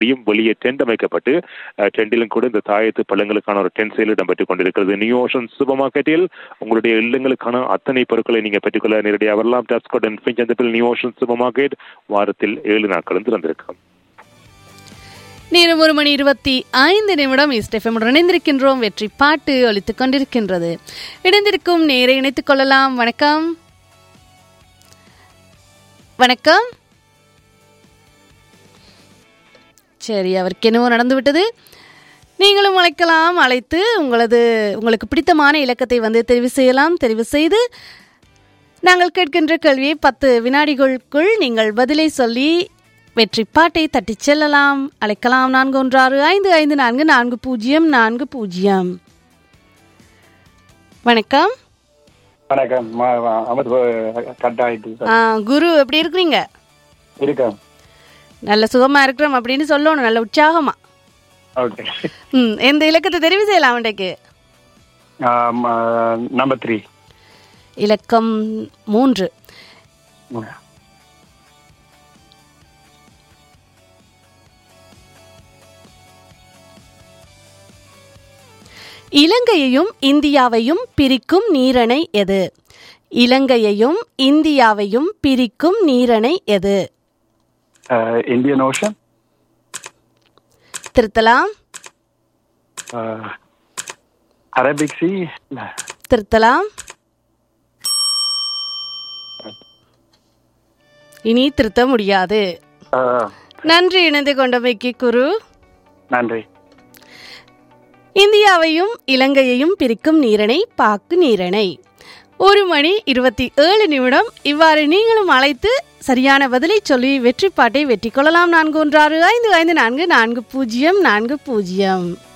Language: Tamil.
முடியும் வெளியே டென்ட் அமைக்கப்பட்டு அஹ், டென்டிலும் கூட இந்த தாயத்து பழங்களுக்கான ஒரு டென்ட் சேல் இடம்பெற்றுக் கொண்டிருக்கிறது நியூ ஓஷன் சூப்பர் மார்க்கெட்டில் உங்களுடைய இல்லங்களுக்கான அத்தனை பொருட்களை நீங்க பெற்றுக்கொள்ள நேரடியாக வரலாம் டாஸ்கோட் அண்ட் ஃபிஞ்சந்தபிள் நியூ ஓஷன் சூப்பர் மார்க்கெட் வாரத்தில் ஏழு நாட்களும் திறந்திருக்கும் நேரம் ஒரு மணி இருபத்தி ஐந்து நிமிடம் இஸ்டெஃபமுடன் இணைந்திருக்கின்றோம் வெற்றி பாட்டு ஒலித்துக் கொண்டிருக்கின்றது இணைந்திருக்கும் நேரை இணைத்துக் கொள்ளலாம் வணக்கம் வணக்கம் சரி அவருக்கு என்னவோ நடந்து விட்டது நீங்களும் அழைக்கலாம் அழைத்து உங்களது உங்களுக்கு பிடித்தமான இலக்கத்தை வந்து தெரிவு செய்யலாம் தெரிவு செய்து நாங்கள் கேட்கின்ற கேள்வியை பத்து வினாடிகளுக்குள் நீங்கள் பதிலை சொல்லி வெற்றி பாட்டை தட்டிச் செல்லலாம் அழைக்கலாம் நான்கு ஒன்று ஆறு ஐந்து ஐந்து நான்கு நான்கு பூஜ்ஜியம் நான்கு பூஜ்ஜியம் வணக்கம் வணக்கம் அமர் கட் ஆயிட்டு ஆ, குரு எப்படி இருக்கிறீங்க இருக்கேன் நல்ல சுகமா இருக்கிறோம் அப்படின்னு சொல்லணும் நல்ல உற்சாகமா ஓகே ம் எந்த இலக்கத்தை தெரிவு செய்யலாம் இன்றைக்கு நம்பர் த்ரீ இலக்கம் மூன்று இலங்கையையும் இந்தியாவையும் பிரிக்கும் நீரணை எது இலங்கையையும் இந்தியாவையும் பிரிக்கும் நீரணை எது இந்தியன் ஓஷன் திருத்தலாம் அரபிக் சி திருத்தலாம் இனி திருத்த முடியாது நன்றி இணைந்து கொண்டமைக்கு குரு நன்றி இந்தியாவையும் இலங்கையையும் பிரிக்கும் நீரணை பாக்கு நீரணை ஒரு மணி இருபத்தி ஏழு நிமிடம் இவ்வாறு நீங்களும் அழைத்து சரியான பதிலை சொல்லி வெற்றி பாட்டை வெற்றி கொள்ளலாம் நான்கு ஒன்று ஆறு ஐந்து ஐந்து நான்கு நான்கு பூஜ்ஜியம் நான்கு பூஜ்ஜியம்